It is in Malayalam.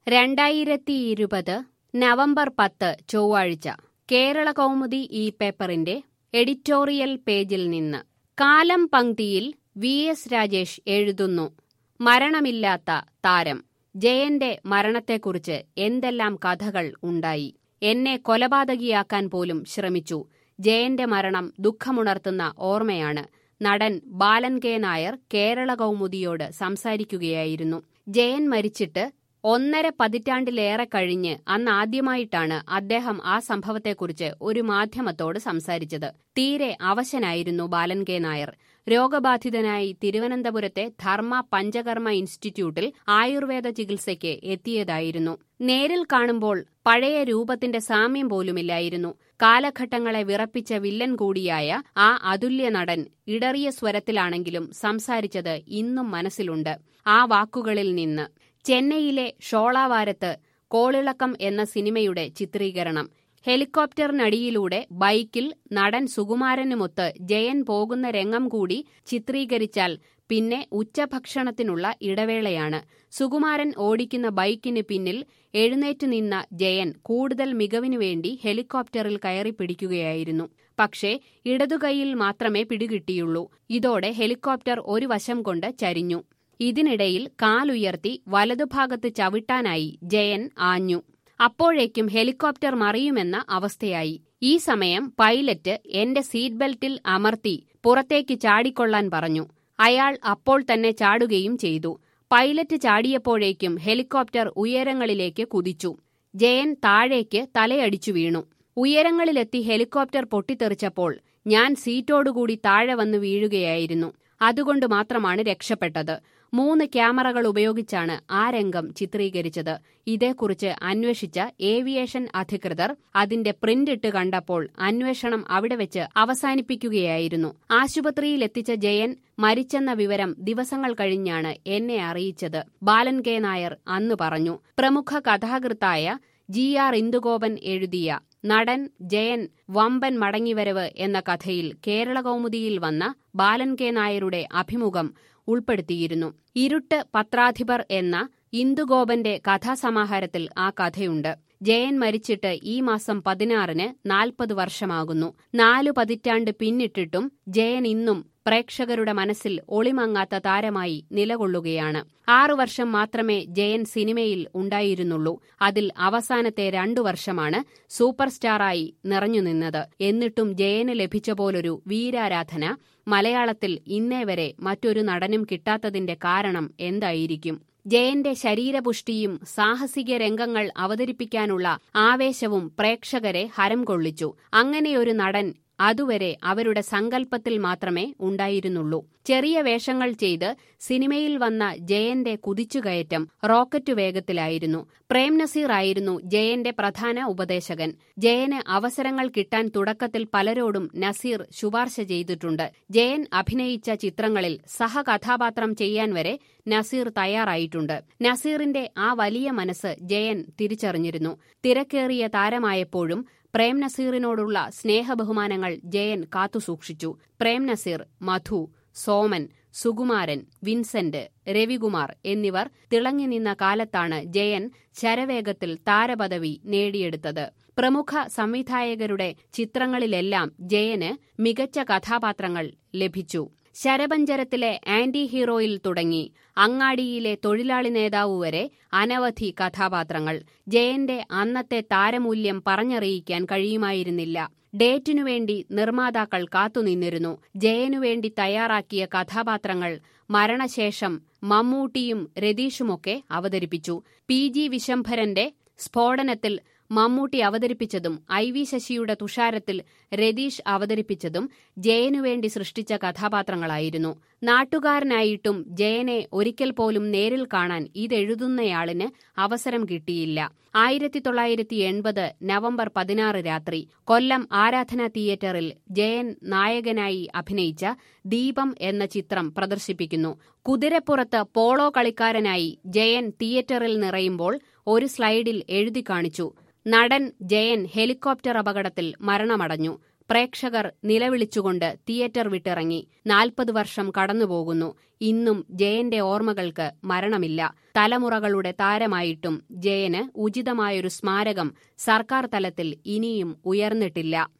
രണ്ടായിരത്തി ഇരുപത് നവംബർ പത്ത് ചൊവ്വാഴ്ച കേരള കൗമുദി ഈ പേപ്പറിന്റെ എഡിറ്റോറിയൽ പേജിൽ നിന്ന് കാലം പങ്ക്തിയിൽ വി എസ് രാജേഷ് എഴുതുന്നു മരണമില്ലാത്ത താരം ജയന്റെ മരണത്തെക്കുറിച്ച് എന്തെല്ലാം കഥകൾ ഉണ്ടായി എന്നെ കൊലപാതകിയാക്കാൻ പോലും ശ്രമിച്ചു ജയന്റെ മരണം ദുഃഖമുണർത്തുന്ന ഓർമ്മയാണ് നടൻ ബാലൻ കെ നായർ കേരള കൗമുദിയോട് സംസാരിക്കുകയായിരുന്നു ജയൻ മരിച്ചിട്ട് ഒന്നര പതിറ്റാണ്ടിലേറെ കഴിഞ്ഞ് അന്ന് ആദ്യമായിട്ടാണ് അദ്ദേഹം ആ സംഭവത്തെക്കുറിച്ച് ഒരു മാധ്യമത്തോട് സംസാരിച്ചത് തീരെ അവശനായിരുന്നു ബാലൻ കെ നായർ രോഗബാധിതനായി തിരുവനന്തപുരത്തെ ധർമ്മ പഞ്ചകർമ്മ ഇൻസ്റ്റിറ്റ്യൂട്ടിൽ ആയുർവേദ ചികിത്സയ്ക്ക് എത്തിയതായിരുന്നു നേരിൽ കാണുമ്പോൾ പഴയ രൂപത്തിന്റെ സാമ്യം പോലുമില്ലായിരുന്നു കാലഘട്ടങ്ങളെ വിറപ്പിച്ച വില്ലൻ കൂടിയായ ആ അതുല്യ നടൻ ഇടറിയ സ്വരത്തിലാണെങ്കിലും സംസാരിച്ചത് ഇന്നും മനസ്സിലുണ്ട് ആ വാക്കുകളിൽ നിന്ന് ചെന്നൈയിലെ ഷോളാവാരത്ത് കോളിളക്കം എന്ന സിനിമയുടെ ചിത്രീകരണം ഹെലികോപ്റ്ററിനടിയിലൂടെ ബൈക്കിൽ നടൻ സുകുമാരനുമൊത്ത് ജയൻ പോകുന്ന രംഗം കൂടി ചിത്രീകരിച്ചാൽ പിന്നെ ഉച്ചഭക്ഷണത്തിനുള്ള ഇടവേളയാണ് സുകുമാരൻ ഓടിക്കുന്ന ബൈക്കിന് പിന്നിൽ എഴുന്നേറ്റ് നിന്ന ജയൻ കൂടുതൽ മികവിനു വേണ്ടി ഹെലികോപ്റ്ററിൽ കയറി പിടിക്കുകയായിരുന്നു പക്ഷേ ഇടതുകൈയിൽ മാത്രമേ പിടികിട്ടിയുള്ളൂ ഇതോടെ ഹെലികോപ്റ്റർ ഒരു വശം കൊണ്ട് ചരിഞ്ഞു ഇതിനിടയിൽ കാലുയർത്തി വലതുഭാഗത്ത് ചവിട്ടാനായി ജയൻ ആഞ്ഞു അപ്പോഴേക്കും ഹെലികോപ്റ്റർ മറിയുമെന്ന അവസ്ഥയായി ഈ സമയം പൈലറ്റ് എന്റെ സീറ്റ് ബെൽറ്റിൽ അമർത്തി പുറത്തേക്ക് ചാടിക്കൊള്ളാൻ പറഞ്ഞു അയാൾ അപ്പോൾ തന്നെ ചാടുകയും ചെയ്തു പൈലറ്റ് ചാടിയപ്പോഴേക്കും ഹെലികോപ്റ്റർ ഉയരങ്ങളിലേക്ക് കുതിച്ചു ജയൻ താഴേക്ക് തലയടിച്ചു വീണു ഉയരങ്ങളിലെത്തി ഹെലികോപ്റ്റർ പൊട്ടിത്തെറിച്ചപ്പോൾ ഞാൻ സീറ്റോടുകൂടി താഴെ വന്ന് വീഴുകയായിരുന്നു അതുകൊണ്ട് മാത്രമാണ് രക്ഷപ്പെട്ടത് മൂന്ന് ക്യാമറകൾ ഉപയോഗിച്ചാണ് ആ രംഗം ചിത്രീകരിച്ചത് ഇതേക്കുറിച്ച് അന്വേഷിച്ച ഏവിയേഷൻ അധികൃതർ അതിന്റെ പ്രിന്റ് ഇട്ട് കണ്ടപ്പോൾ അന്വേഷണം അവിടെ വെച്ച് അവസാനിപ്പിക്കുകയായിരുന്നു ആശുപത്രിയിൽ എത്തിച്ച ജയൻ മരിച്ചെന്ന വിവരം ദിവസങ്ങൾ കഴിഞ്ഞാണ് എന്നെ അറിയിച്ചത് ബാലൻ കെ നായർ അന്ന് പറഞ്ഞു പ്രമുഖ കഥാകൃത്തായ ജി ആർ ഇന്ദുഗോപൻ എഴുതിയ നടൻ ജയൻ വമ്പൻ മടങ്ങിവരവ് എന്ന കഥയിൽ കേരള കൗമുദിയിൽ വന്ന ബാലൻ കെ നായരുടെ അഭിമുഖം ഉൾപ്പെടുത്തിയിരുന്നു ഇരുട്ട് പത്രാധിപർ എന്ന ഇന്ദുഗോപന്റെ കഥാസമാഹാരത്തിൽ ആ കഥയുണ്ട് ജയൻ മരിച്ചിട്ട് ഈ മാസം പതിനാറിന് നാൽപ്പത് വർഷമാകുന്നു നാലു പതിറ്റാണ്ട് പിന്നിട്ടിട്ടും ജയൻ ഇന്നും പ്രേക്ഷകരുടെ മനസ്സിൽ ഒളിമങ്ങാത്ത താരമായി നിലകൊള്ളുകയാണ് ആറു വർഷം മാത്രമേ ജയൻ സിനിമയിൽ ഉണ്ടായിരുന്നുള്ളൂ അതിൽ അവസാനത്തെ രണ്ടു വർഷമാണ് സൂപ്പർ സ്റ്റാറായി നിറഞ്ഞുനിന്നത് എന്നിട്ടും ജയന് ലഭിച്ച പോലൊരു വീരാരാധന മലയാളത്തിൽ ഇന്നേ വരെ മറ്റൊരു നടനും കിട്ടാത്തതിന്റെ കാരണം എന്തായിരിക്കും ജയന്റെ ശരീരപുഷ്ടിയും സാഹസിക രംഗങ്ങൾ അവതരിപ്പിക്കാനുള്ള ആവേശവും പ്രേക്ഷകരെ ഹരം കൊള്ളിച്ചു അങ്ങനെയൊരു നടൻ അതുവരെ അവരുടെ സങ്കല്പത്തിൽ മാത്രമേ ഉണ്ടായിരുന്നുള്ളൂ ചെറിയ വേഷങ്ങൾ ചെയ്ത് സിനിമയിൽ വന്ന ജയന്റെ കുതിച്ചുകയറ്റം റോക്കറ്റ് വേഗത്തിലായിരുന്നു പ്രേം നസീർ ആയിരുന്നു ജയന്റെ പ്രധാന ഉപദേശകൻ ജയന് അവസരങ്ങൾ കിട്ടാൻ തുടക്കത്തിൽ പലരോടും നസീർ ശുപാർശ ചെയ്തിട്ടുണ്ട് ജയൻ അഭിനയിച്ച ചിത്രങ്ങളിൽ സഹകഥാപാത്രം ചെയ്യാൻ വരെ നസീർ തയ്യാറായിട്ടുണ്ട് നസീറിന്റെ ആ വലിയ മനസ്സ് ജയൻ തിരിച്ചറിഞ്ഞിരുന്നു തിരക്കേറിയ താരമായപ്പോഴും പ്രേം നസീറിനോടുള്ള സ്നേഹബഹുമാനങ്ങൾ ജയൻ കാത്തുസൂക്ഷിച്ചു പ്രേം നസീർ മധു സോമൻ സുകുമാരൻ വിൻസെന്റ് രവികുമാർ എന്നിവർ തിളങ്ങി നിന്ന കാലത്താണ് ജയൻ ശരവേഗത്തിൽ താരപദവി നേടിയെടുത്തത് പ്രമുഖ സംവിധായകരുടെ ചിത്രങ്ങളിലെല്ലാം ജയന് മികച്ച കഥാപാത്രങ്ങൾ ലഭിച്ചു ശരപഞ്ചരത്തിലെ ആന്റി ഹീറോയിൽ തുടങ്ങി അങ്ങാടിയിലെ തൊഴിലാളി നേതാവ് വരെ അനവധി കഥാപാത്രങ്ങൾ ജയന്റെ അന്നത്തെ താരമൂല്യം പറഞ്ഞറിയിക്കാൻ കഴിയുമായിരുന്നില്ല ഡേറ്റിനുവേണ്ടി നിർമ്മാതാക്കൾ കാത്തുനിന്നിരുന്നു ജയനുവേണ്ടി തയ്യാറാക്കിയ കഥാപാത്രങ്ങൾ മരണശേഷം മമ്മൂട്ടിയും രതീഷുമൊക്കെ അവതരിപ്പിച്ചു പി ജി വിശംഭരന്റെ സ്ഫോടനത്തിൽ മമ്മൂട്ടി അവതരിപ്പിച്ചതും ഐ വി ശശിയുടെ തുഷാരത്തിൽ രതീഷ് അവതരിപ്പിച്ചതും ജയനുവേണ്ടി സൃഷ്ടിച്ച കഥാപാത്രങ്ങളായിരുന്നു നാട്ടുകാരനായിട്ടും ജയനെ ഒരിക്കൽ പോലും നേരിൽ കാണാൻ ഇതെഴുതുന്നയാളിന് അവസരം കിട്ടിയില്ല ആയിരത്തി തൊള്ളായിരത്തി എൺപത് നവംബർ പതിനാറ് രാത്രി കൊല്ലം ആരാധന തിയേറ്ററിൽ ജയൻ നായകനായി അഭിനയിച്ച ദീപം എന്ന ചിത്രം പ്രദർശിപ്പിക്കുന്നു കുതിരപ്പുറത്ത് പോളോ കളിക്കാരനായി ജയൻ തിയേറ്ററിൽ നിറയുമ്പോൾ ഒരു സ്ലൈഡിൽ എഴുതി കാണിച്ചു നടൻ ജയൻ ഹെലികോപ്റ്റർ അപകടത്തിൽ മരണമടഞ്ഞു പ്രേക്ഷകർ നിലവിളിച്ചുകൊണ്ട് തിയേറ്റർ വിട്ടിറങ്ങി നാൽപ്പത് വർഷം കടന്നുപോകുന്നു ഇന്നും ജയന്റെ ഓർമ്മകൾക്ക് മരണമില്ല തലമുറകളുടെ താരമായിട്ടും ജയന് ഉചിതമായൊരു സ്മാരകം സർക്കാർ തലത്തിൽ ഇനിയും ഉയർന്നിട്ടില്ല